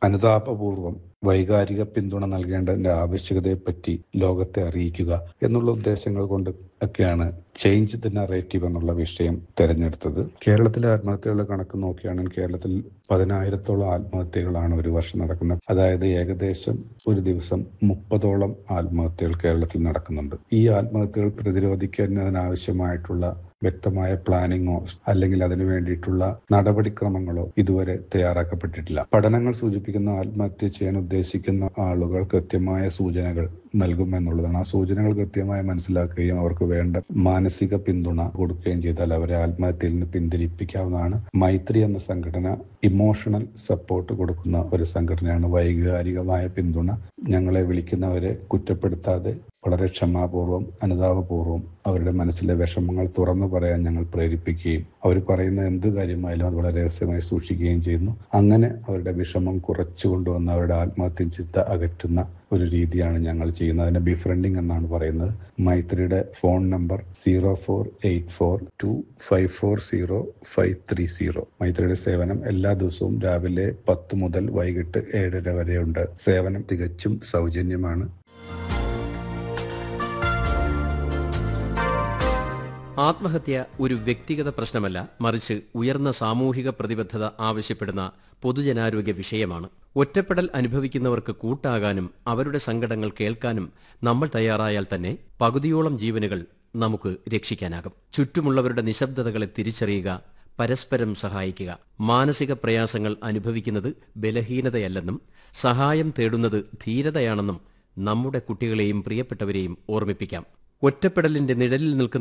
അനുതാപപൂർവം വൈകാരിക പിന്തുണ നൽകേണ്ടതിന്റെ ആവശ്യകതയെപ്പറ്റി ലോകത്തെ അറിയിക്കുക എന്നുള്ള ഉദ്ദേശങ്ങൾ കൊണ്ട് ഒക്കെയാണ് ചേഞ്ച് ദ നറേറ്റീവ് എന്നുള്ള വിഷയം തെരഞ്ഞെടുത്തത് കേരളത്തിലെ ആത്മഹത്യകളുടെ കണക്ക് നോക്കുകയാണെങ്കിൽ കേരളത്തിൽ പതിനായിരത്തോളം ആത്മഹത്യകളാണ് ഒരു വർഷം നടക്കുന്നത് അതായത് ഏകദേശം ഒരു ദിവസം മുപ്പതോളം ആത്മഹത്യകൾ കേരളത്തിൽ നടക്കുന്നുണ്ട് ഈ ആത്മഹത്യകൾ പ്രതിരോധിക്കുന്നതിനാവശ്യമായിട്ടുള്ള വ്യക്തമായ പ്ലാനിങ്ങോ അല്ലെങ്കിൽ അതിനു വേണ്ടിയിട്ടുള്ള നടപടിക്രമങ്ങളോ ഇതുവരെ തയ്യാറാക്കപ്പെട്ടിട്ടില്ല പഠനങ്ങൾ സൂചിപ്പിക്കുന്ന ആത്മഹത്യ ചെയ്യാൻ ഉദ്ദേശിക്കുന്ന ആളുകൾ കൃത്യമായ സൂചനകൾ നൽകുമെന്നുള്ളതാണ് ആ സൂചനകൾ കൃത്യമായി മനസ്സിലാക്കുകയും അവർക്ക് വേണ്ട മാനസിക പിന്തുണ കൊടുക്കുകയും ചെയ്താൽ അവരെ ആത്മഹത്യയിൽ നിന്ന് പിന്തിരിപ്പിക്കാവുന്നതാണ് മൈത്രി എന്ന സംഘടന ഇമോഷണൽ സപ്പോർട്ട് കൊടുക്കുന്ന ഒരു സംഘടനയാണ് വൈകാരികമായ പിന്തുണ ഞങ്ങളെ വിളിക്കുന്നവരെ കുറ്റപ്പെടുത്താതെ വളരെ ക്ഷമാപൂർവം അനുതാപപൂർവം അവരുടെ മനസ്സിലെ വിഷമങ്ങൾ തുറന്നു പറയാൻ ഞങ്ങൾ പ്രേരിപ്പിക്കുകയും അവർ പറയുന്ന എന്ത് കാര്യമായാലും അത് വളരെ രഹസ്യമായി സൂക്ഷിക്കുകയും ചെയ്യുന്നു അങ്ങനെ അവരുടെ വിഷമം കുറച്ചു കൊണ്ടുവന്ന് അവരുടെ ആത്മഹത്യ ചിത്ത അകറ്റുന്ന ഒരു രീതിയാണ് ഞങ്ങൾ ചെയ്യുന്നത് അതിനെ ബിഫ്രണ്ടിങ് എന്നാണ് പറയുന്നത് മൈത്രിയുടെ phone number zero four eight four two five four zero five three zero മൈത്രിയുടെ സേവനം എല്ലാ ദിവസവും രാവിലെ പത്ത് മുതൽ വൈകിട്ട് ഏഴര വരെയുണ്ട് സേവനം തികച്ചും സൗജന്യമാണ് ആത്മഹത്യ ഒരു വ്യക്തിഗത പ്രശ്നമല്ല മറിച്ച് ഉയർന്ന സാമൂഹിക പ്രതിബദ്ധത ആവശ്യപ്പെടുന്ന പൊതുജനാരോഗ്യ വിഷയമാണ് ഒറ്റപ്പെടൽ അനുഭവിക്കുന്നവർക്ക് കൂട്ടാകാനും അവരുടെ സങ്കടങ്ങൾ കേൾക്കാനും നമ്മൾ തയ്യാറായാൽ തന്നെ പകുതിയോളം ജീവനുകൾ നമുക്ക് രക്ഷിക്കാനാകും ചുറ്റുമുള്ളവരുടെ നിശബ്ദതകളെ തിരിച്ചറിയുക പരസ്പരം സഹായിക്കുക മാനസിക പ്രയാസങ്ങൾ അനുഭവിക്കുന്നത് ബലഹീനതയല്ലെന്നും സഹായം തേടുന്നത് ധീരതയാണെന്നും നമ്മുടെ കുട്ടികളെയും പ്രിയപ്പെട്ടവരെയും ഓർമ്മിപ്പിക്കാം ഒറ്റപ്പെടലിന്റെ നിഴലിൽ നിൽക്കുന്ന